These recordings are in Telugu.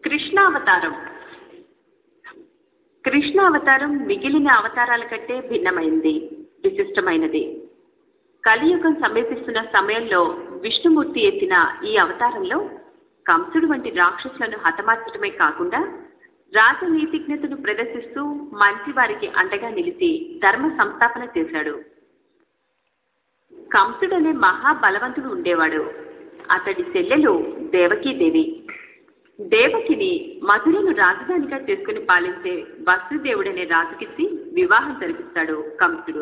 కృష్ణావతారం కృష్ణావతారం మిగిలిన అవతారాల కంటే భిన్నమైంది విశిష్టమైనది కలియుగం సమీపిస్తున్న సమయంలో విష్ణుమూర్తి ఎత్తిన ఈ అవతారంలో కంసుడు వంటి రాక్షసులను హతమార్చడమే కాకుండా రాజనీతిజ్ఞతను ప్రదర్శిస్తూ మంచి వారికి అండగా నిలిచి ధర్మ సంస్థాపన చేశాడు కంసుడనే మహాబలవంతుడు ఉండేవాడు అతడి చెల్లెలు దేవకీదేవి దేవకిని మధురను రాజధానిగా చేసుకుని పాలించే వసుదేవుడనే రాజుకిచ్చి వివాహం జరిపిస్తాడు కంసుడు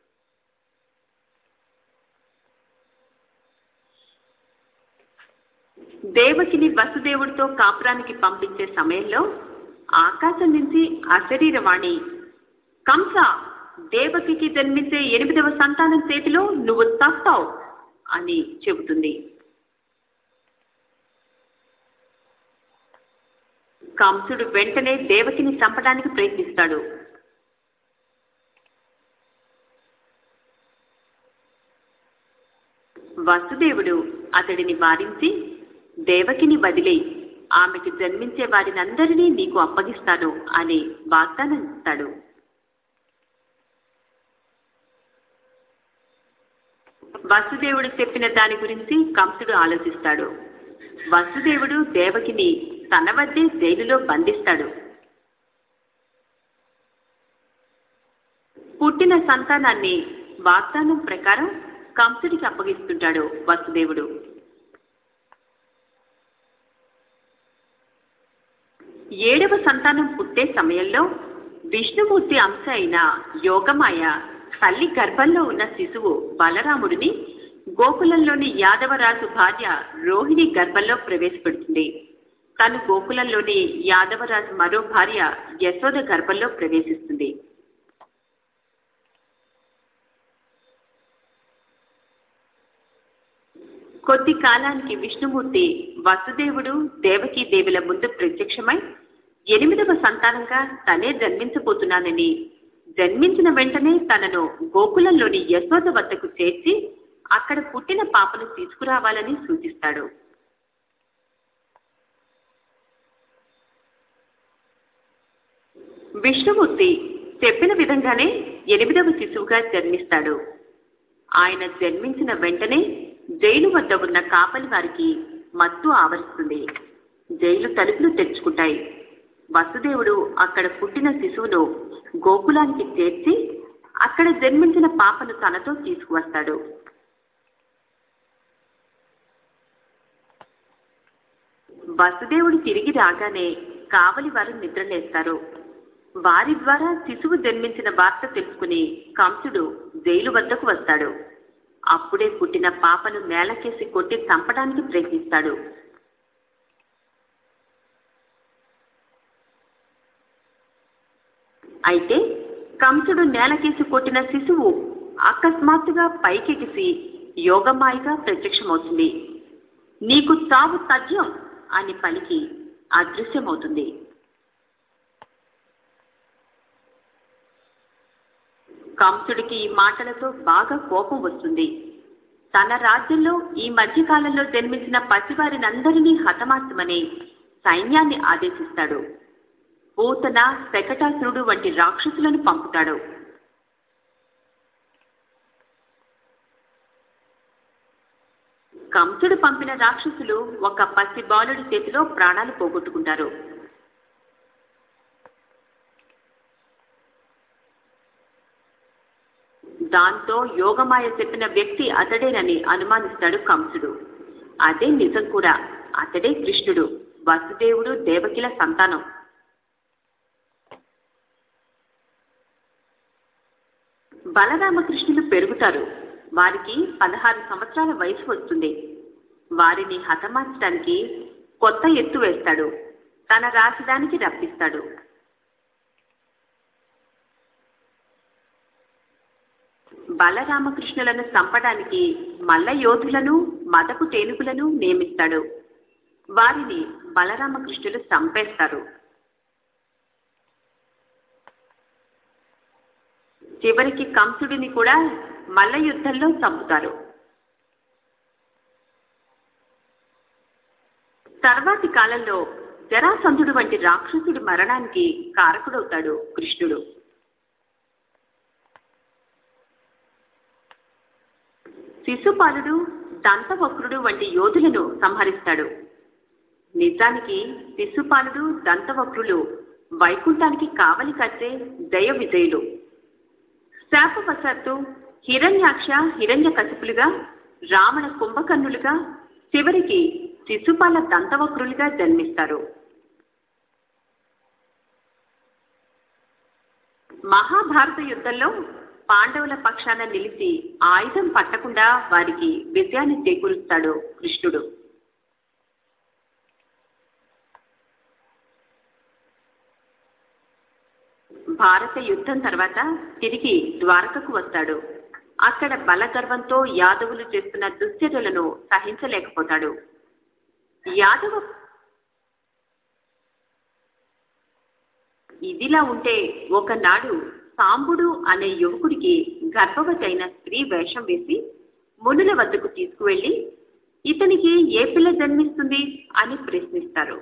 దేవకిని వసుదేవుడితో కాపురానికి పంపించే సమయంలో ఆకాశం నుంచి అశరీరవాణి కంస దేవకికి జన్మించే ఎనిమిదవ సంతానం చేతిలో నువ్వు తస్తావు అని చెబుతుంది కంసుడు వెంటనే దేవకిని చంపడానికి ప్రయత్నిస్తాడు వసుదేవుడు అతడిని వారించి దేవకిని వదిలే ఆమెకు జన్మించే వారినందరినీ నీకు అప్పగిస్తాను అని వాగ్దానం ఇస్తాడు వసుదేవుడు చెప్పిన దాని గురించి కంసుడు ఆలోచిస్తాడు వసుదేవుడు దేవకిని తన వద్దే జైలులో బంధిస్తాడు పుట్టిన సంతానాన్ని వాగ్దానం ప్రకారం కంసుడికి అప్పగిస్తుంటాడు వసుదేవుడు ఏడవ సంతానం పుట్టే సమయంలో విష్ణుమూర్తి అంశ అయిన యోగమాయ తల్లి గర్భంలో ఉన్న శిశువు బలరాముడిని గోకులంలోని యాదవరాజు భార్య రోహిణి గర్భంలో ప్రవేశపెడుతుంది తను గోకులంలోని యాదవరాజు మరో భార్య యశోద గర్భంలో ప్రవేశిస్తుంది కొద్ది కాలానికి విష్ణుమూర్తి వసుదేవుడు దేవకీ దేవుల ముందు ప్రత్యక్షమై ఎనిమిదవ సంతానంగా తనే జన్మించబోతున్నానని జన్మించిన వెంటనే తనను గోకులంలోని యశోద వద్దకు చేర్చి అక్కడ పుట్టిన పాపను తీసుకురావాలని సూచిస్తాడు విష్ణుమూర్తి చెప్పిన విధంగానే ఎనిమిదవ శిశువుగా జన్మిస్తాడు ఆయన జన్మించిన వెంటనే జైలు వద్ద ఉన్న కాపలి వారికి మత్తు ఆవరిస్తుంది జైలు తలుపులు తెరుచుకుంటాయి వసుదేవుడు అక్కడ పుట్టిన శిశువును గోకులానికి చేర్చి అక్కడ జన్మించిన పాపను తనతో తీసుకువస్తాడు వసుదేవుడు తిరిగి రాగానే కావలి వారు నిద్రలేస్తారు వారి ద్వారా శిశువు జన్మించిన వార్త తెలుసుకుని కంసుడు జైలు వద్దకు వస్తాడు అప్పుడే పుట్టిన పాపను నేలకేసి కొట్టి చంపడానికి ప్రయత్నిస్తాడు అయితే కంసుడు నేలకేసి కొట్టిన శిశువు అకస్మాత్తుగా పైకెగిసి యోగమాయిగా ప్రత్యక్షమవుతుంది నీకు చావు తథ్యం అని పలికి అదృశ్యమవుతుంది కంసుడికి ఈ మాటలతో బాగా కోపం వస్తుంది తన రాజ్యంలో ఈ మధ్యకాలంలో జన్మించిన పసివారినందరినీ హతమార్చమని సైన్యాన్ని ఆదేశిస్తాడు పూతన శకటాసురుడు వంటి రాక్షసులను పంపుతాడు కంసుడు పంపిన రాక్షసులు ఒక పసి బాలుడి చేతిలో ప్రాణాలు పోగొట్టుకుంటారు దాంతో యోగమాయ చెప్పిన వ్యక్తి అతడేనని అనుమానిస్తాడు కంసుడు అదే నిజం కూడా అతడే కృష్ణుడు వసుదేవుడు దేవకిల సంతానం బలరామకృష్ణులు పెరుగుతారు వారికి పదహారు సంవత్సరాల వయసు వస్తుంది వారిని హతమార్చడానికి కొత్త ఎత్తు వేస్తాడు తన రాజధానికి రప్పిస్తాడు బలరామకృష్ణులను చంపడానికి మల్ల యోధులను మదపు తేనుగులను నియమిస్తాడు వారిని బలరామకృష్ణులు చంపేస్తారు చివరికి కంసుడిని కూడా మల్ల యుద్ధంలో చంపుతారు తర్వాతి కాలంలో జరాసంధుడు వంటి రాక్షసుడి మరణానికి కారకుడవుతాడు కృష్ణుడు శిశుపాలుడు దంతవక్రుడు వంటి యోధులను సంహరిస్తాడు నిజానికి శిశుపాలుడు దంతవక్రులు వైకుంఠానికి కావలి కట్టే జయ విజయులు శాపవశాత్తు హిరణ్యాక్ష హిరణ్య కసిపులుగా రావణ కుంభకర్ణులుగా చివరికి శిశుపాల దంతవక్రులుగా జన్మిస్తారు మహాభారత యుద్ధంలో పాండవుల పక్షాన నిలిచి ఆయుధం పట్టకుండా వారికి విజయాన్ని చేకూరుస్తాడు కృష్ణుడు భారత యుద్ధం తర్వాత తిరిగి ద్వారకకు వస్తాడు అక్కడ బలగర్వంతో యాదవులు చేస్తున్న దుశ్చర్యలను సహించలేకపోతాడు యాదవ ఇదిలా ఉంటే ఒకనాడు సాంబుడు అనే యువకుడికి గర్భవతి అయిన స్త్రీ వేషం వేసి మునుల వద్దకు తీసుకువెళ్లి ఇతనికి ఏ పిల్ల జన్మిస్తుంది అని ప్రశ్నిస్తారు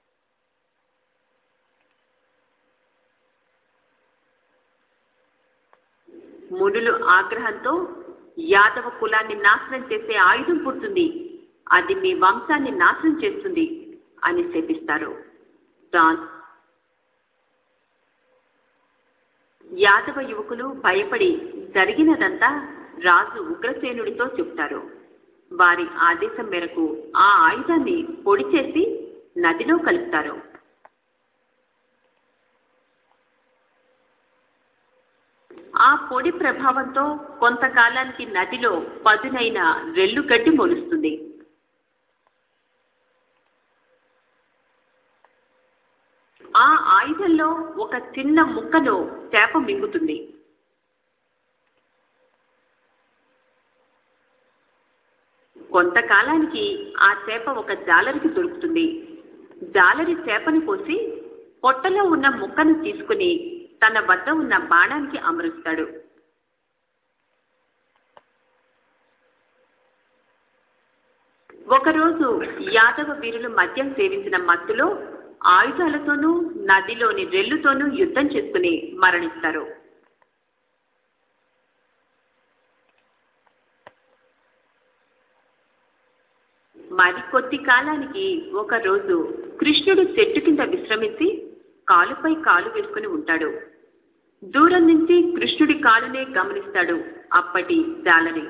మునులు ఆగ్రహంతో యాదవ కులాన్ని నాశనం చేసే ఆయుధం పుడుతుంది అది మీ వంశాన్ని నాశనం చేస్తుంది అని శపిస్తారు డాన్ యాదవ యువకులు భయపడి జరిగినదంతా రాజు ఉగ్రసేనుడితో చెప్తారు వారి ఆదేశం మేరకు ఆ ఆయుధాన్ని పొడి చేసి నదిలో కలుపుతారు ఆ పొడి ప్రభావంతో కొంతకాలానికి నదిలో పదునైన రెల్లుగడ్డి మొలుస్తుంది ఆ ఆయుధంలో ఒక చిన్న ముక్కను చేప మింగుతుంది కొంతకాలానికి ఆ చేప ఒక జాలరికి దొరుకుతుంది జాలరి చేపని కోసి పొట్టలో ఉన్న ముక్కను తీసుకుని తన వద్ద ఉన్న బాణానికి అమరుస్తాడు ఒకరోజు యాదవ వీరులు మద్యం సేవించిన మత్తులో ఆయుధాలతోనూ నదిలోని రెల్లుతోనూ యుద్ధం చేసుకుని మరణిస్తారు మరికొద్ది కాలానికి ఒకరోజు కృష్ణుడు చెట్టు కింద విశ్రమించి కాలుపై కాలు వేసుకుని ఉంటాడు దూరం నుంచి కృష్ణుడి కాలునే గమనిస్తాడు అప్పటి జాలని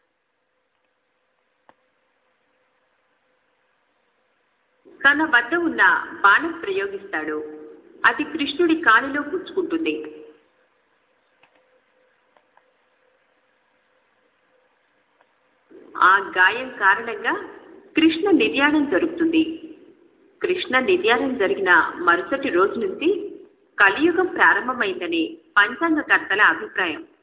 తన వద్ద ఉన్న బాణం ప్రయోగిస్తాడు అది కృష్ణుడి కాలిలో పుచ్చుకుంటుంది ఆ గాయం కారణంగా కృష్ణ నిర్యాణం జరుగుతుంది కృష్ణ నిర్యాణం జరిగిన మరుసటి రోజు నుంచి కలియుగం ప్రారంభమైందని పంచాంగకర్తల అభిప్రాయం